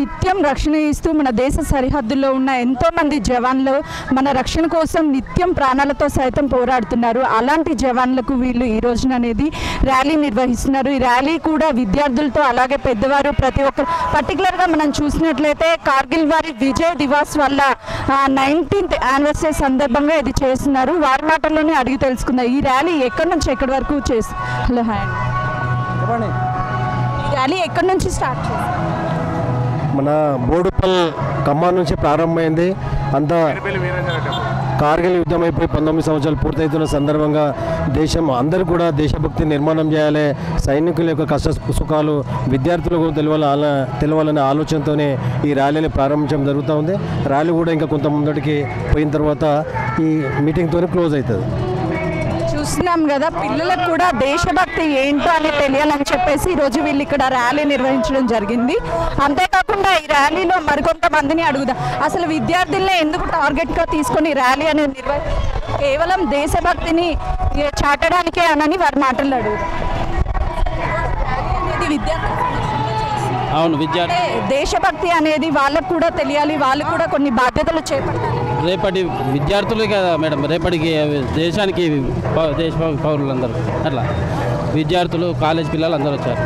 నిత్యం రక్షణ ఇస్తూ మన దేశ సరిహద్దుల్లో ఉన్న ఎంతో మంది జవాన్లు మన రక్షణ కోసం నిత్యం ప్రాణాలతో సైతం పోరాడుతున్నారు అలాంటి జవాన్లకు వీళ్ళు ఈ రోజున అనేది ర్యాలీ నిర్వహిస్తున్నారు ఈ ర్యాలీ కూడా విద్యార్థులతో అలాగే పెద్దవారు ప్రతి ఒక్కరు పర్టికులర్గా మనం చూసినట్లయితే కార్గిల్ వారి విజయ్ దివాస్ వల్ల నైన్టీన్త్ యానివర్సరీ సందర్భంగా ఇది చేస్తున్నారు వారి మాటల్లోనే అడిగి తెలుసుకుందాం ఈ ర్యాలీ ఎక్కడి నుంచి ఎక్కడి వరకు చేసి హలో హాయ్ అండి. ఈ ర్యాలీ ఎక్కడి నుంచి స్టార్ట్ చేస్తారు మన బోడుపల్ ఖమ్మం నుంచి ప్రారంభమైంది అంతా కార్గిల్ యుద్ధం అయిపోయి పంతొమ్మిది సంవత్సరాలు పూర్తవుతున్న సందర్భంగా దేశం అందరూ కూడా దేశభక్తి నిర్మాణం చేయాలి సైనికుల యొక్క కష్ట సుఖాలు విద్యార్థులకు తెలవాలి ఆల తెలవాలనే ఆలోచనతోనే ఈ ర్యాలీని ప్రారంభించడం జరుగుతూ ఉంది ర్యాలీ కూడా ఇంకా కొంత ముందటికి పోయిన తర్వాత ఈ మీటింగ్తోనే క్లోజ్ అవుతుంది చూస్తున్నాం కదా పిల్లలకు కూడా దేశభక్తి ఏంటో అని తెలియాలని చెప్పేసి ఈరోజు వీళ్ళు ఇక్కడ ర్యాలీ నిర్వహించడం జరిగింది అంతేకాకుండా ఈ ర్యాలీలో మరికొంతమందిని అడుగుదాం అసలు విద్యార్థుల్ని ఎందుకు టార్గెట్గా తీసుకొని ఈ ర్యాలీ అనేది నిర్వహి కేవలం దేశభక్తిని ఏ, చాటడానికే అనని వారి మాటలు అడుగుదాం ర్యాలీ అనేది విద్యార్థులకు అవును విద్యార్థి అంటే దేశభక్తి అనేది వాళ్ళకు కూడా తెలియాలి వాళ్ళు కూడా కొన్ని బాధ్యతలు చేపట్టాలి రేపటి విద్యార్థులు కదా మేడం రేపటికి దేశానికి పౌ- దేశ పౌ- పౌరులందరూ అట్లా విద్యార్థులు కాలేజ్ పిల్లలు అందరూ వచ్చారు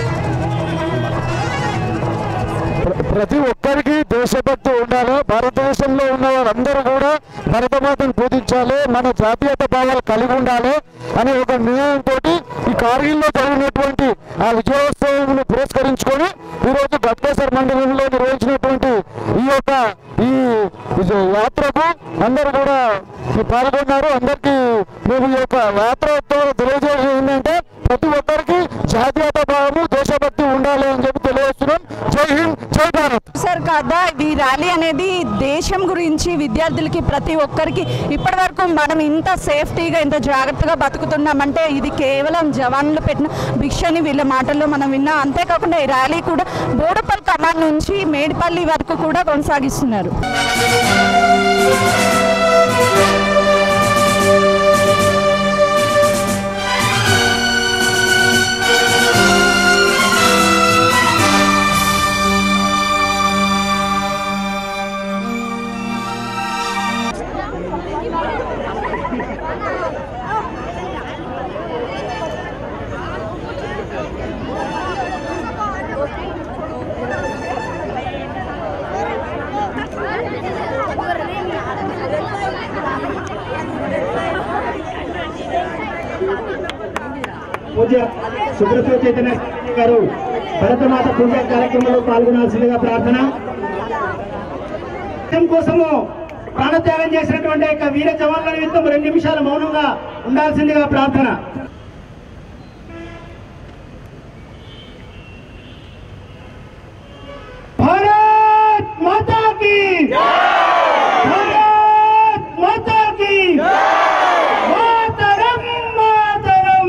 ప్ర- ప్రతి ఒక్కరికి దేశభక్తి ఉండాలి భారతదేశంలో ఉన్న వారందరూ కూడా భరతమాతను పూజించాలి మన జాతీయత భావాలు కలిగి ఉండాలి అనే ఒక నిర్ణయంతో ఈ కార్గిల్లో జరిగినటువంటి ఆ విజయోత్సవం పురస్కరించుకొని ఈరోజు గట్కేశ్వర మండలంలో నిర్వహించినటువంటి ఈ యొక్క ఈ ఈ యాత్రకు అందరూ కూడా పాల్గొన్నారు అందరికీ మేము ఈ యొక్క యాత్ర ద్వారా తెలియజేసేది ఏంటంటే ప్రతి ఒక్కరికి జాతీయత భావము దేశభక్తి ఉండాలి అని చెప్పి తెలియజేస్తున్నాం జై హింద్ జై భారత్ సార్ కదా ఈ ర్యాలీ అనేది దేశం గురించి విద్యార్థులకి ప్రతి ఒక్కరికి ఇప్పటి వరకు మనం ఇంత సేఫ్టీగా ఇంత జాగ్రత్తగా బతుకుతున్నామంటే ఇది కేవలం జవాన్లు పెట్టిన భిక్షని వీళ్ళ మాటల్లో మనం విన్నాం అంతేకాకుండా ఈ ర్యాలీ కూడా బోడపల్ కమాండ్ నుంచి మేడిపల్లి వరకు కూడా కొనసాగిస్తున్నారు పూజ సుబ్రత చైతన్య గారు భరతమాత పూజ కార్యక్రమంలో పాల్గొనాల్సిందిగా ప్రార్థన దేశం కోసము ప్రాణత్యాగం చేసినటువంటి యొక్క వీర జవాన్ల నిమిత్తం రెండు నిమిషాలు మౌనంగా ఉండాల్సిందిగా ప్రార్థన భారత్ మాతా కీ భారత్ మాతా కీ మాతరం మాతరం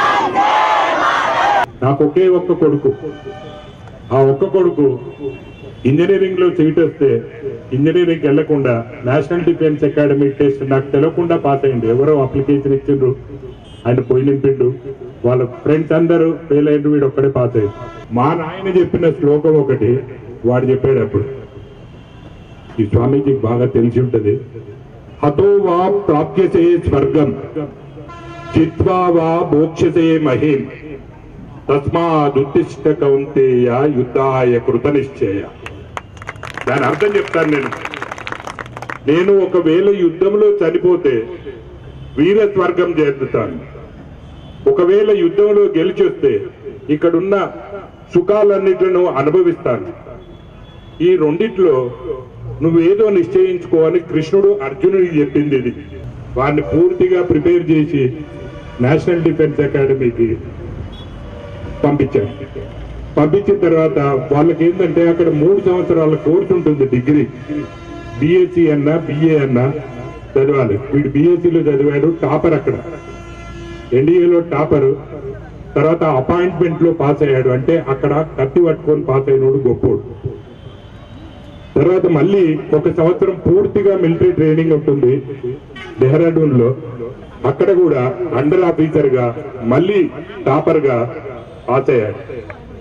నాకు ఒకే ఒక్క కొడుకు ఆ ఒక్క కొడుకు ఇంజనీరింగ్ లో సీట్ వస్తే ఇంజనీరింగ్ వెళ్లకుండా నేషనల్ డిఫెన్స్ అకాడమీ టెస్ట్ నాకు తెలియకుండా పాస్ అయింది ఎవరో అప్లికేషన్ ఇచ్చిండ్రు ఆయన పోయి నింపిండు వాళ్ళ ఫ్రెండ్స్ అందరూ ఫెయిల్ అయ్యిండు వీడు ఒక్కడే పాస్ అయ్యింది మా నాయన చెప్పిన శ్లోకం ఒకటి వాడు చెప్పాడు అప్పుడు ఈ స్వామీజీకి బాగా తెలిసి ఉంటది హతో వా ప్రాప్యసే స్వర్గం చిత్వా వా మోక్షసే మహిం తస్మాదుత్తిష్ట కౌంతేయ యుద్ధాయ కృత నిశ్చయ దాని అర్థం చెప్తాను నేను నేను ఒకవేళ యుద్ధంలో చనిపోతే వీర స్వర్గం చేరుతాను ఒకవేళ యుద్ధంలో గెలిచి వస్తే ఇక్కడున్న సుఖాలన్నిటిను అనుభవిస్తాను ఈ రెండిట్లో నువ్వేదో నిశ్చయించుకో అని కృష్ణుడు అర్జునుడికి చెప్పింది ఇది వారిని పూర్తిగా ప్రిపేర్ చేసి నేషనల్ డిఫెన్స్ అకాడమీకి పంపించాను పంపించిన తర్వాత వాళ్ళకి ఏంటంటే అక్కడ మూడు సంవత్సరాల కోర్సు ఉంటుంది డిగ్రీ బిఎస్సి అన్నా బిఏ అన్నా చదవాలి వీడు బిఎస్సిలో చదివాడు టాపర్ అక్కడ ఎన్డీఏలో టాపర్ తర్వాత అపాయింట్మెంట్ లో పాస్ అయ్యాడు అంటే అక్కడ కత్తి పట్టుకొని పాస్ అయినోడు గొప్పోడు తర్వాత మళ్ళీ ఒక సంవత్సరం పూర్తిగా మిలిటరీ ట్రైనింగ్ ఉంటుంది డెహ్రాడూన్ లో అక్కడ కూడా అండర్ ఆఫీసర్ గా మళ్ళీ టాపర్ గా పాస్ అయ్యాడు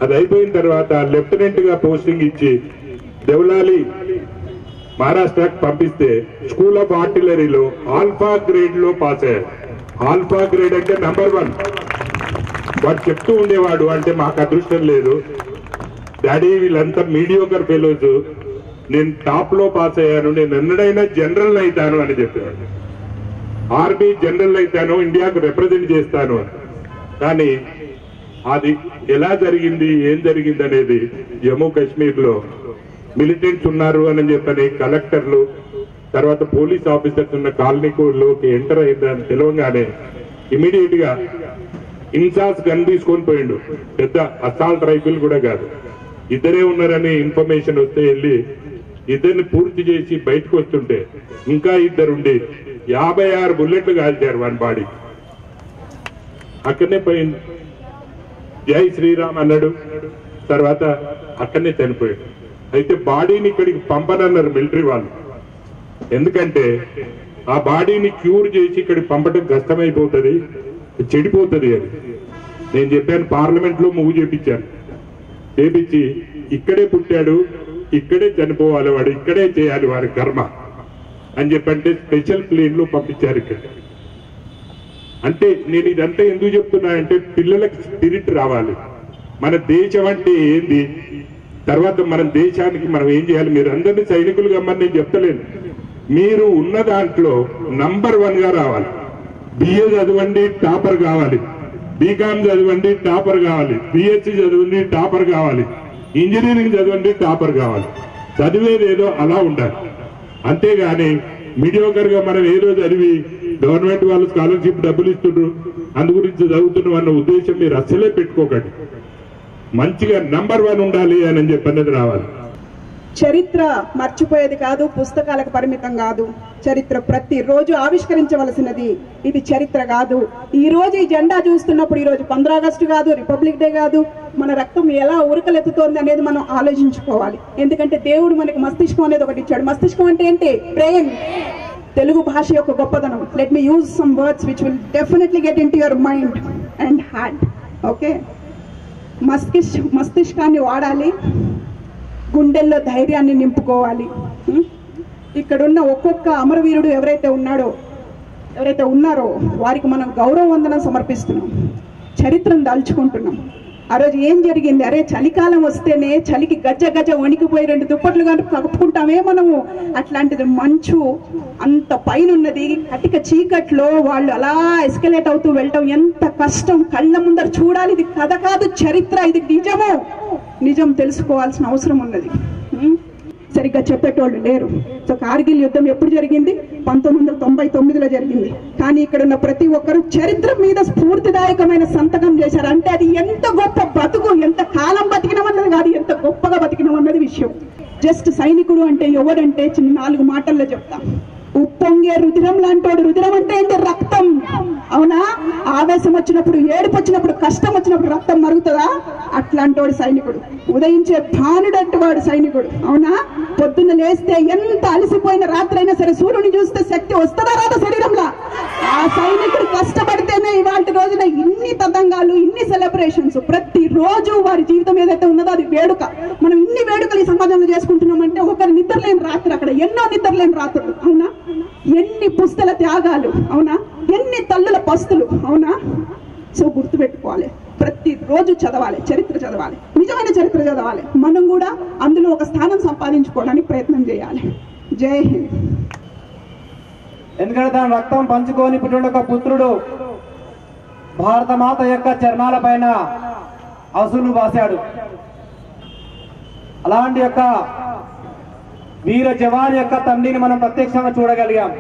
అది అయిపోయిన తర్వాత లెఫ్టినెంట్ గా పోస్టింగ్ ఇచ్చి దేవలాలి మహారాష్ట్రకు పంపిస్తే స్కూల్ ఆఫ్ ఆర్టిలరీలో ఆల్ఫా గ్రేడ్ లో పాస్ అయ్యాడు ఆల్ఫా గ్రేడ్ అంటే నంబర్ వన్ వాడు చెప్తూ ఉండేవాడు అంటే మాకు అదృష్టం లేదు డాడీ వీళ్ళంతా మీడియోకర్ ఫెలోస్ నేను టాప్ లో పాస్ అయ్యాను నేను ఎన్నడైనా జనరల్ అవుతాను అని చెప్పేవాడు ఆర్మీ జనరల్ అయితాను ఇండియాకు రిప్రజెంట్ చేస్తాను అని కానీ అది ఎలా జరిగింది ఏం జరిగింది అనేది జమ్మూ కాశ్మీర్ లో మిలిటెంట్స్ ఉన్నారు అని చెప్పని కలెక్టర్లు తర్వాత పోలీస్ ఆఫీసర్స్ ఉన్న కాలనీలోకి ఎంటర్ అయిందని తెలవగానే ఇమీడియట్ గా ఇన్సాస్ గన్ తీసుకొని పోయిండు పెద్ద అసాల్ట్ రైఫిల్ కూడా కాదు ఇద్దరే ఉన్నారని ఇన్ఫర్మేషన్ వస్తే వెళ్ళి ఇద్దరిని పూర్తి చేసి బయటకు వస్తుంటే ఇంకా ఇద్దరుండి యాభై ఆరు బుల్లెట్లు కాల్చారు వాని బాడీ అక్కడనే పోయింది జై శ్రీరామ్ అన్నాడు తర్వాత అక్కడనే చనిపోయాడు అయితే బాడీని ఇక్కడికి పంపనన్నారు మిలిటరీ వాళ్ళు ఎందుకంటే ఆ బాడీని క్యూర్ చేసి ఇక్కడికి పంపడం కష్టమైపోతుంది చెడిపోతుంది అని నేను చెప్పాను పార్లమెంట్ లో మూవ్ చేపించాను చేపించి ఇక్కడే పుట్టాడు ఇక్కడే చనిపోవాలి వాడు ఇక్కడే చేయాలి వారి కర్మ అని చెప్పంటే స్పెషల్ ప్లేన్ లో పంపించారు ఇక్కడ అంటే నేను ఇదంతా ఎందుకు చెప్తున్నా అంటే పిల్లలకు స్పిరిట్ రావాలి మన దేశం అంటే ఏంది తర్వాత మన దేశానికి మనం ఏం చేయాలి మీరు అందరినీ సైనికులు కమ్మని నేను చెప్తలేను మీరు ఉన్న దాంట్లో నంబర్ వన్ గా రావాలి బిఏ చదవండి టాపర్ కావాలి బీకామ్ చదవండి టాపర్ కావాలి బిఎస్సి చదవండి టాపర్ కావాలి ఇంజనీరింగ్ చదవండి టాపర్ కావాలి చదివేది ఏదో అలా ఉండాలి అంతేగాని మీడియోకర్ గా మనం ఏదో చదివి గవర్నమెంట్ వాళ్ళు స్కాలర్షిప్ డబ్బులు ఇస్తుండ్రు అందు గురించి చదువుతున్నాం అన్న ఉద్దేశం మీరు అస్సలే పెట్టుకోకండి మంచిగా నంబర్ వన్ ఉండాలి అని చెప్పనేది రావాలి చరిత్ర మర్చిపోయేది కాదు పుస్తకాలకు పరిమితం కాదు చరిత్ర ప్రతిరోజు ఆవిష్కరించవలసినది ఇది చరిత్ర కాదు ఈ రోజు ఈ జెండా చూస్తున్నప్పుడు ఈ రోజు పంద్రా ఆగస్టు కాదు రిపబ్లిక్ డే కాదు మన రక్తం ఎలా ఉరకలెత్తుతోంది అనేది మనం ఆలోచించుకోవాలి ఎందుకంటే దేవుడు మనకి మస్తిష్కం అనేది ఒకటి ఇచ్చాడు మస్తిష్కం అంటే ఏంటి బ్రెయిన్ తెలుగు భాష యొక్క గొప్పదనం let me use some words which will definitely get into your mind and heart okay మస్తిష్ మస్తిష్కాన్ని వాడాలి గుండెల్లో ధైర్యాన్ని నింపుకోవాలి ఉం? ఇక్కడున్న ఒక్కొక్క అమరవీరుడు ఎవరైతే ఉన్నాడో ఎవరైతే ఉన్నారో వారికి మనం గౌరవ వందనం సమర్పిస్తున్నాం చరిత్రను దాల్చుకుంటున్నాం ఆ రోజు ఏం జరిగింది అరే చలికాలం వస్తేనే చలికి గజ్జ గజ్జ వణికిపోయి రెండు దుప్పట్లు కానీ కప్పుకుంటామే మనము అట్లాంటిది మంచు అంత పైన ఉన్నది కటిక చీకట్లో వాళ్ళు అలా ఎస్కలేట్ అవుతూ వెళ్ళటం ఎంత కష్టం కళ్ళ ముందర చూడాలి ఇది కథ కాదు చరిత్ర ఇది నిజము నిజం తెలుసుకోవాల్సిన అవసరం ఉన్నది ఉం? సరిగ్గా చెప్పేటోళ్ళు లేరు సో కార్గిల్ యుద్ధం ఎప్పుడు జరిగింది పంతొమ్మిది వందల తొంభై తొమ్మిదిలో జరిగింది కానీ ఇక్కడ ఉన్న ప్రతి ఒక్కరు చరిత్ర మీద స్ఫూర్తిదాయకమైన సంతకం చేశారు అంటే అది ఎంత గొప్ప బతుకు ఎంత కాలం బతికినమన్నది కాదు ఎంత గొప్పగా బతికినమన్నది విషయం జస్ట్ సైనికుడు అంటే ఎవడంటే చిన్న నాలుగు మాటల్లో చెప్తా ఉప్పొంగే రుధిరం లాంటోడు రుధిరం అంటే ఏంటి రక్తం అవునా ఆవేశం వచ్చినప్పుడు ఏడుపు వచ్చినప్పుడు కష్టం వచ్చినప్పుడు రక్తం మరుగుతుందా అట్లాంటోడు సైనికుడు ఉదయించే భానుడంటు వాడు సైనికుడు అవునా పొద్దున్న లేస్తే ఎంత అలసిపోయిన రాత్రైనా సరే సూర్యుని చూస్తే శక్తి వస్తుందా రాదా శరీరంలో ఆ సైనికుడు కష్టపడితేనే ఇవాళ రోజున ఇన్ని తతంగాలు ఇన్ని సెలబ్రేషన్స్ ప్రతి రోజు వారి జీవితం ఏదైతే ఉన్నదో అది వేడుక మనం ఇన్ని వేడుకలు ఈ సమాజంలో చేసుకుంటున్నామంటే ఒకరు నిద్రలేని రాత్రి అక్కడ ఎన్నో నిద్రలేని రాత్రులు అవునా ఎన్ని పుస్తల త్యాగాలు అవునా ఎన్ని తల్లుల పస్తులు అవునా సో గుర్తుపెట్టుకోవాలి ప్రతి రోజు చదవాలి చరిత్ర చదవాలి నిజమైన చరిత్ర చదవాలి మనం కూడా అందులో ఒక స్థానం సంపాదించుకోవడానికి ప్రయత్నం చేయాలి జై హింద్ ఎందుకంటే తన రక్తం పంచుకొని పుట్టిన ఒక పుత్రుడు భారత మాత యొక్క చర్మాల పైన అసులు బాశాడు అలాంటి యొక్క వీర జవాన్ యొక్క తండ్రిని మనం ప్రత్యక్షంగా చూడగలిగాం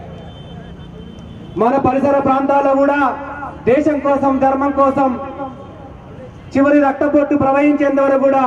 మన పరిసర ప్రాంతాల్లో కూడా దేశం కోసం ధర్మం కోసం చివరి రక్తపొట్టు ప్రవహించేంత వరకు కూడా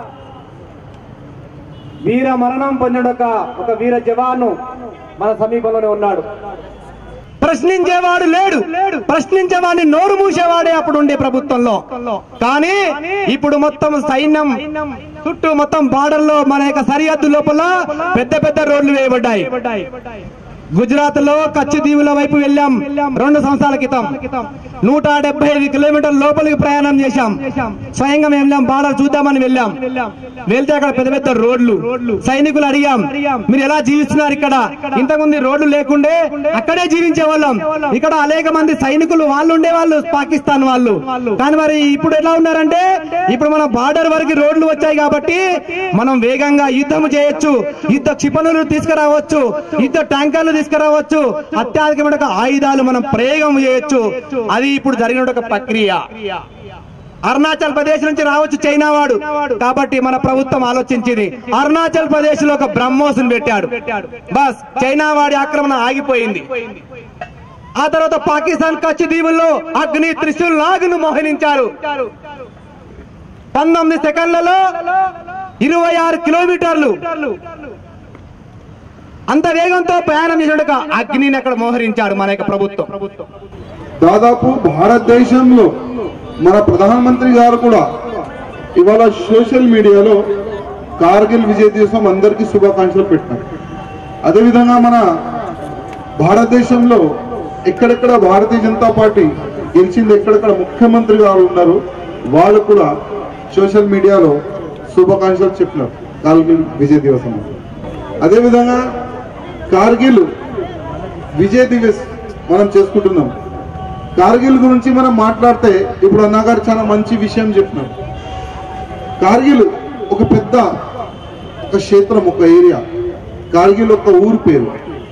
వీర మరణం పొందిన ఒక ఒక వీర జవాను మన సమీపంలోనే ఉన్నాడు ప్రశ్నించేవాడు లేడు ప్రశ్నించేవాడిని నోరు మూసేవాడే అప్పుడు ఉండే ప్రభుత్వంలో కానీ ఇప్పుడు మొత్తం సైన్యం చుట్టూ మొత్తం బార్డర్ లో మన యొక్క సరిహద్దు లోపల పెద్ద పెద్ద రోడ్లు వేయబడ్డాయి గుజరాత్ లో కచ్చి దీవుల వైపు వెళ్ళాం రెండు సంవత్సరాల క్రితం నూట డెబ్బై ఐదు కిలోమీటర్ల లోపలికి ప్రయాణం చేశాం స్వయంగా మేము వెళ్ళాం బార్డర్ చూద్దామని వెళ్ళాం వెళ్తే అక్కడ పెద్ద పెద్ద రోడ్లు సైనికులు అడిగాం మీరు ఎలా జీవిస్తున్నారు ఇక్కడ ఇంతకుముందు రోడ్లు లేకుండే అక్కడే జీవించే వాళ్ళం ఇక్కడ అనేక మంది సైనికులు వాళ్ళు ఉండేవాళ్ళు పాకిస్తాన్ వాళ్ళు కానీ మరి ఇప్పుడు ఎలా ఉన్నారంటే ఇప్పుడు మన బార్డర్ వరకు రోడ్లు వచ్చాయి కాబట్టి మనం వేగంగా యుద్ధం చేయొచ్చు యుద్ధ క్షిపణులు తీసుకురావచ్చు యుద్ధ ట్యాంకర్లు తీసుకురావచ్చు అత్యాధికమైన ఆయుధాలు మనం ప్రయోగం చేయొచ్చు అది ఇప్పుడు జరిగిన ఒక ప్రక్రియ అరుణాచల్ ప్రదేశ్ నుంచి రావచ్చు చైనా వాడు కాబట్టి మన ప్రభుత్వం ఆలోచించింది అరుణాచల్ ప్రదేశ్ లో ఒక బ్రహ్మోసును పెట్టాడు బస్ చైనా వాడి ఆక్రమణ ఆగిపోయింది ఆ తర్వాత పాకిస్తాన్ కచ్ దీవుల్లో అగ్ని త్రిశూల్ నాగును మోహరించారు పంతొమ్మిది సెకండ్లలో ఇరవై ఆరు కిలోమీటర్లు అంత వేగంతో ప్రయాణం చేసిన అగ్నిని అక్కడ మోహరించాడు మన యొక్క ప్రభుత్వం దాదాపు భారతదేశంలో మన ప్రధానమంత్రి గారు కూడా ఇవాళ సోషల్ మీడియాలో కార్గిల్ విజయ దివసం అందరికీ శుభాకాంక్షలు పెట్టారు అదేవిధంగా మన భారతదేశంలో ఎక్కడెక్కడ భారతీయ జనతా పార్టీ గెలిచింది ఎక్కడెక్కడ ముఖ్యమంత్రి గారు ఉన్నారు వాళ్ళు కూడా సోషల్ మీడియాలో శుభాకాంక్షలు చెప్పినారు కార్గిల్ విజయ దివసం అదేవిధంగా కార్గిల్ విజయ్ దివస్ మనం చేసుకుంటున్నాం కార్గిల్ గురించి మనం మాట్లాడితే ఇప్పుడు అన్నగారు చాలా మంచి విషయం చెప్పినారు కార్గిల్ ఒక పెద్ద ఒక క్షేత్రం ఒక ఏరియా కార్గిల్ ఒక ఊరు పేరు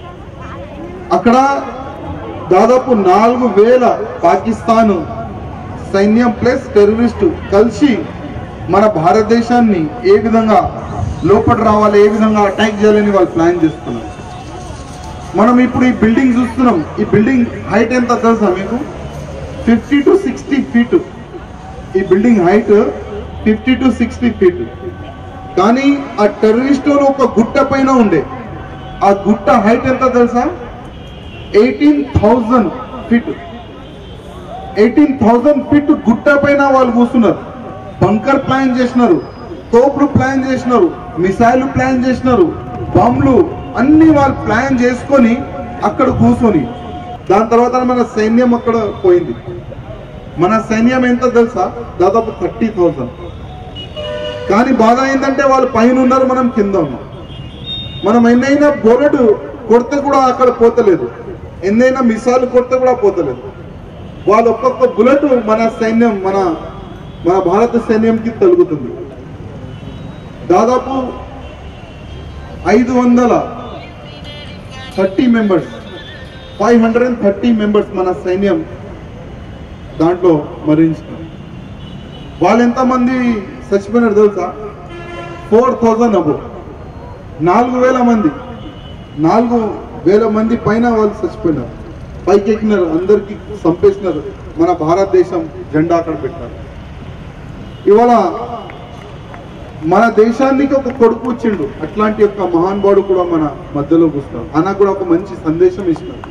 అక్కడ దాదాపు నాలుగు వేల పాకిస్తాన్ సైన్యం ప్లస్ టెర్రరిస్టు కలిసి మన భారతదేశాన్ని ఏ విధంగా లోపల రావాలి ఏ విధంగా అటాక్ చేయాలని వాళ్ళు ప్లాన్ చేస్తున్నారు మనం ఇప్పుడు ఈ బిల్డింగ్ చూస్తున్నాం ఈ బిల్డింగ్ హైట్ ఎంత తెలుసా మీకు ఫిఫ్టీ టు సిక్స్టీ ఫీట్ ఈ building height fifty to sixty feet కానీ ఆ టెర్రరిస్టులు ఒక గుట్ట పైన ఉండే ఆ గుట్ట హైట్ ఎంత తెలుసా eighteen thousand feet eighteen thousand feet గుట్ట పైన వాళ్ళు కూర్చున్నారు బంకర్ ప్లాన్ చేసినారు తోపులు ప్లాన్ చేసినారు మిసైల్ ప్లాన్ చేసినారు బాంబులు అన్ని వాళ్ళు ప్లాన్ చేసుకొని అక్కడ కూర్చొని దాని తర్వాత మన సైన్యం అక్కడ పోయింది మన సైన్యం ఎంత తెలుసా దాదాపు థర్టీ థౌజండ్ కానీ బాధ ఏంటంటే వాళ్ళు పైన ఉన్నారు మనం కింద ఉన్నాం మనం ఎన్నైనా బొలెట్ కొడితే కూడా అక్కడ పోతలేదు ఎన్నైనా మిసాలు కొడితే కూడా పోతలేదు వాళ్ళు ఒక్కొక్క బుల్లెట్ మన సైన్యం మన మన భారత సైన్యంకి తలుగుతుంది దాదాపు ఐదు వందల thirty members five hundred and thirty members మన సైన్యం దాంట్లో మరణించారు వాళ్ళు ఎంతమంది చచ్చిపోయినారు తెలుసా ఫోర్ థౌజండ్ అబో నాలుగు వేల మంది నాలుగు వేల మంది పైన వాళ్ళు చచ్చిపోయినారు పైకి ఎక్కినారు అందరికి చంపేసినారు మన భారతదేశం జెండా అక్కడ పెట్టారు ఇవాళ మన దేశానికి ఒక కొడుకు వచ్చిండు అట్లాంటి యొక్క మహానుభావుడు కూడా మన మధ్యలో కూర్చున్నాడు అన్న కూడా ఒక మంచి సందేశం ఇచ్చినాడు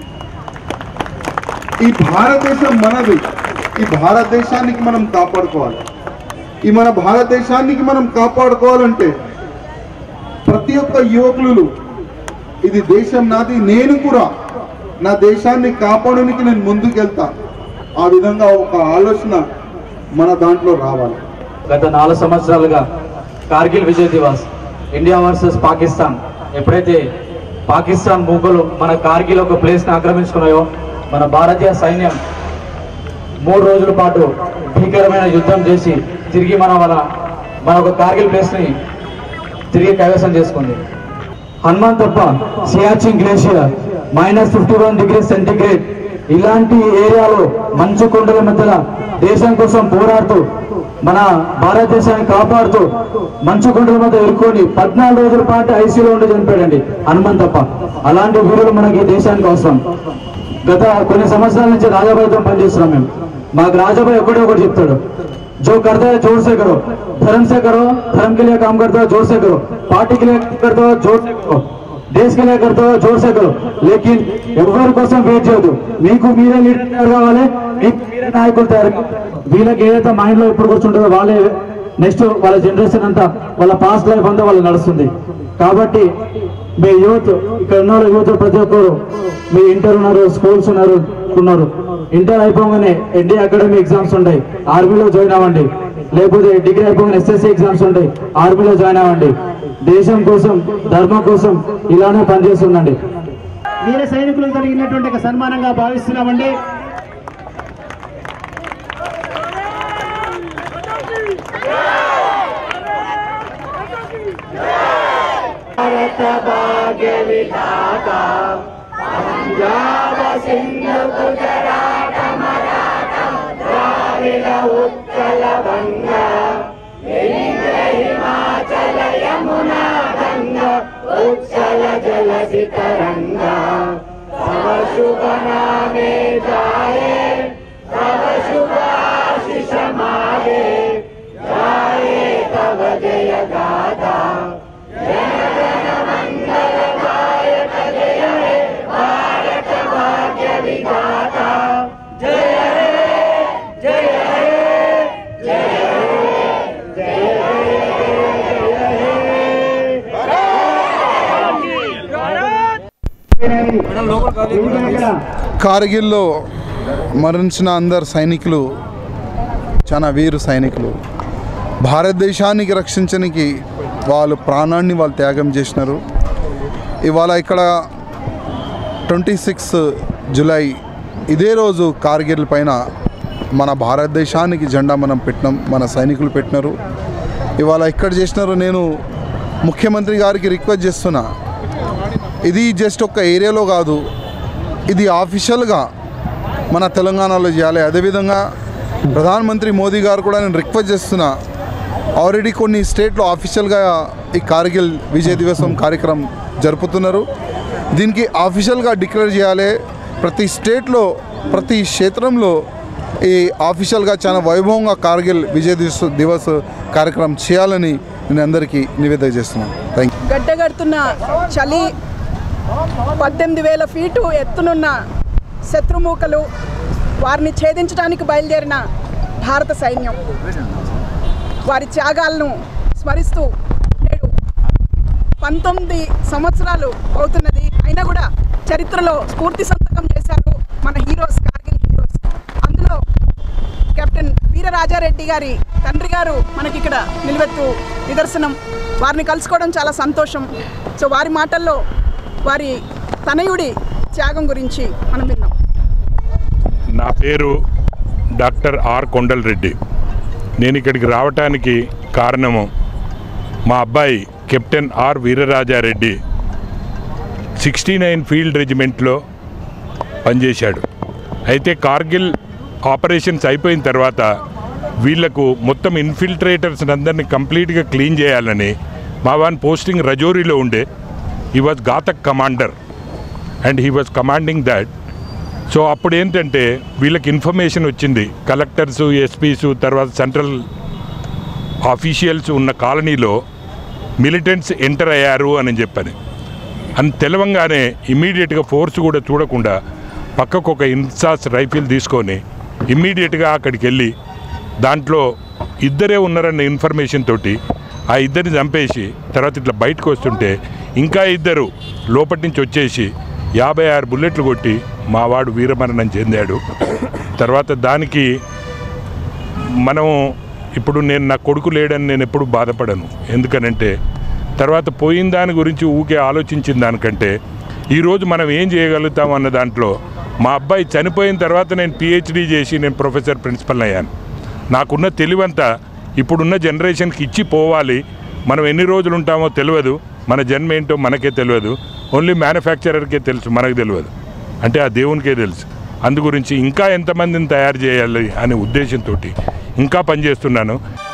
ఈ భారతదేశం మనది ఈ భారతదేశానికి మనం కాపాడుకోవాలి ఈ మన భారతదేశానికి మనం కాపాడుకోవాలంటే ప్రతి ఒక్క యువకులు ఇది దేశం నాది నేను కూడా నా దేశాన్ని కాపాడడానికి నేను ముందుకెళ్తా ఆ విధంగా ఒక ఆలోచన మన దాంట్లో రావాలి గత నాలుగు సంవత్సరాలుగా కార్గిల్ విజయ్ దివాస్ ఇండియా వర్సెస్ పాకిస్తాన్ ఎప్పుడైతే పాకిస్తాన్ మూకలు మన కార్గిల్ ఒక ప్లేస్ని ఆక్రమించుకున్నాయో మన భారతీయ సైన్యం మూడు రోజుల పాటు భీకరమైన యుద్ధం చేసి తిరిగి మన మన మన ఒక కార్గిల్ ప్లేస్ని తిరిగి కైవసం చేసుకుంది హనుమాన్ తప్ప Siachen glacier minus fifty one degree centigrade ఇలాంటి ఏరియాలో మంచు కొండల మధ్యలో దేశం కోసం పోరాడుతూ మన భారతదేశాన్ని కాపాడుతూ మంచు కొండల మధ్య ఇరుక్కొని పద్నాలుగు రోజుల పాటు ఐసీలో ఉండి చనిపోయాడండి హనుమాన్ తప్ప అలాంటి వీరులు మనకి దేశానికి అవసరం గత కొన్ని సంవత్సరాల నుంచి రాజాబాయితో పనిచేస్తున్నాం మేము మాకు రాజాబాయి ఒకటే ఒకటి చెప్తాడు जो करता है जोर से करो धर्म से करो धर्म के लिए काम करते हो जोर से करो पार्टी के लिए करते हो जोर से करो देश के लिए करते हो जोर से करो लेकिन ఎవరి కోసం వెయిట్ చేయదు మీకు మీరే లీడర్ తయారు కావాలి మీకు మీరే నాయకులు తయారు కావాలి. వీళ్ళకి ఏదైతే మైండ్ లో ఇప్పుడు కూర్చుంటుందో వాళ్ళే నెక్స్ట్ వాళ్ళ జనరేషన్ అంతా వాళ్ళ పాస్ట్ లైఫ్ అంతా వాళ్ళు నడుస్తుంది కాబట్టి మీ యూత్ ఇక్కడ ఉన్నారు యూత్ ప్రతి ఒక్కరు మీ ఇంటర్ ఉన్నారు స్కూల్స్ ఉన్నారు ఉన్నారు ఇంటర్ అయిపోగానే ఎన్డీ అకాడమీ ఎగ్జామ్స్ ఉంటాయి ఆర్మీలో జాయిన్ అవ్వండి లేకపోతే డిగ్రీ అయిపోగానే ఎస్ఎస్సి ఎగ్జామ్స్ ఉంటాయి ఆర్మీలో జాయిన్ అవ్వండి దేశం కోసం ధర్మం కోసం ఇలానే పనిచేస్తుండండి వీర సైనికులకు జరిగినటువంటి ఒక సన్మానంగా భావిస్తున్నామండి కార్గిల్లో మరణించిన అందరు సైనికులు చాలా వీరు సైనికులు భారతదేశానికి రక్షించడానికి వాళ్ళు ప్రాణాన్ని వాళ్ళు త్యాగం చేసినారు ఇవాళ ఇక్కడ ట్వంటీ సిక్స్ జూలై ఇదే రోజు కార్గిల్ పైన మన భారతదేశానికి జెండా మనం పెట్టినాం మన సైనికులు పెట్టినారు ఇవాళ ఎక్కడ చేసినారో నేను ముఖ్యమంత్రి గారికి రిక్వెస్ట్ చేస్తున్నా ఇది జస్ట్ ఒక ఏరియాలో కాదు ఇది ఆఫీషియల్గా మన తెలంగాణలో చేయాలి అదేవిధంగా ప్రధానమంత్రి మోదీ గారు కూడా నేను రిక్వెస్ట్ చేస్తున్నా ఆల్రెడీ కొన్ని స్టేట్లో ఆఫీషియల్గా ఈ కార్గిల్ విజయ్ దివసం కార్యక్రమం జరుపుతున్నారు దీనికి ఆఫీషియల్గా డిక్లేర్ చేయాలి ప్రతి స్టేట్లో ప్రతి క్షేత్రంలో ఈ ఆఫీషియల్గా చాలా వైభవంగా కార్గిల్ విజయ్ దివస్ దివస్ కార్యక్రమం చేయాలని నేను అందరికీ నివేదన చేస్తున్నాను థ్యాంక్ యూ గడ్డగడుతున్న చలి పద్దెనిమిది వేల ఫీటు ఎత్తునున్న శత్రుమూకలు వారిని ఛేదించడానికి బయలుదేరిన భారత సైన్యం వారి త్యాగాలను స్మరిస్తూ నేడు పంతొమ్మిది సంవత్సరాలు అవుతున్నది అయినా కూడా చరిత్రలో స్ఫూర్తి సంతకం చేశారు మన హీరోస్ కార్గిల్ హీరోస్ అందులో కెప్టెన్ వీరరాజారెడ్డి గారి తండ్రి గారు మనకి ఇక్కడ నిలువెత్తు నిదర్శనం వారిని కలుసుకోవడం చాలా సంతోషం సో వారి మాటల్లో వారి తనయుడి త్యాగం గురించి మనం విన్నాం నా పేరు డాక్టర్ ఆర్ కొండల్ రెడ్డి నేను ఇక్కడికి రావటానికి కారణము మా అబ్బాయి captain R Veerarajareddy sixty nine field రెజిమెంట్లో పనిచేశాడు అయితే కార్గిల్ ఆపరేషన్స్ అయిపోయిన తర్వాత వీళ్లకు మొత్తం ఇన్ఫిల్ట్రేటర్స్ అందరినీ కంప్లీట్గా క్లీన్ చేయాలని మా వాన్ పోస్టింగ్ రజోరీలో ఉండే he was Ghatak commander and he was commanding that so అప్పుడు ఏంటంటే వీళ్ళకి ఇన్ఫర్మేషన్ వచ్చింది కలెక్టర్స్ ఎస్పీస్ తర్వాత సెంట్రల్ ఆఫీషియల్స్ ఉన్న కాలనీలో మిలిటెంట్స్ ఎంటర్ అయ్యారు అని చెప్పని అని తెలవంగానే ఇమ్మీడియట్గా ఫోర్స్ కూడా చూడకుండా పక్కకు ఒక ఇన్సాస్ రైఫిల్ తీసుకొని ఇమ్మీడియట్గా అక్కడికి వెళ్ళి దాంట్లో ఇద్దరే ఉన్నారన్న ఇన్ఫర్మేషన్ తోటి ఆ ఇద్దరిని చంపేసి తర్వాత ఇట్లా బయటకు వస్తుంటే ఇంకా ఇద్దరు లోపటి నుంచి వచ్చేసి యాభై ఆరు బుల్లెట్లు కొట్టి మావాడు వీరమరణం చెందాడు తర్వాత దానికి మనం ఇప్పుడు నేను నా కొడుకు లేడని నేను ఎప్పుడు బాధపడను ఎందుకనంటే తర్వాత పోయిన దాని గురించి ఊకే ఆలోచించిన దానికంటే ఈరోజు మనం ఏం చేయగలుగుతాం అన్న దాంట్లో మా అబ్బాయి చనిపోయిన తర్వాత నేను పిహెచ్డీ చేసి నేను ప్రొఫెసర్ ప్రిన్సిపల్ అయ్యాను నాకున్న తెలివంతా ఇప్పుడున్న జనరేషన్కి ఇచ్చి పోవాలి మనం ఎన్ని రోజులు ఉంటామో తెలియదు మన జన్మ ఏంటో మనకే తెలియదు ఓన్లీ మ్యానుఫ్యాక్చరర్కే తెలుసు మనకు తెలియదు అంటే ఆ దేవునికే తెలుసు అందు గురించి ఇంకా ఎంతమందిని తయారు చేయాలి అనే ఉద్దేశంతో ఇంకా పనిచేస్తున్నాను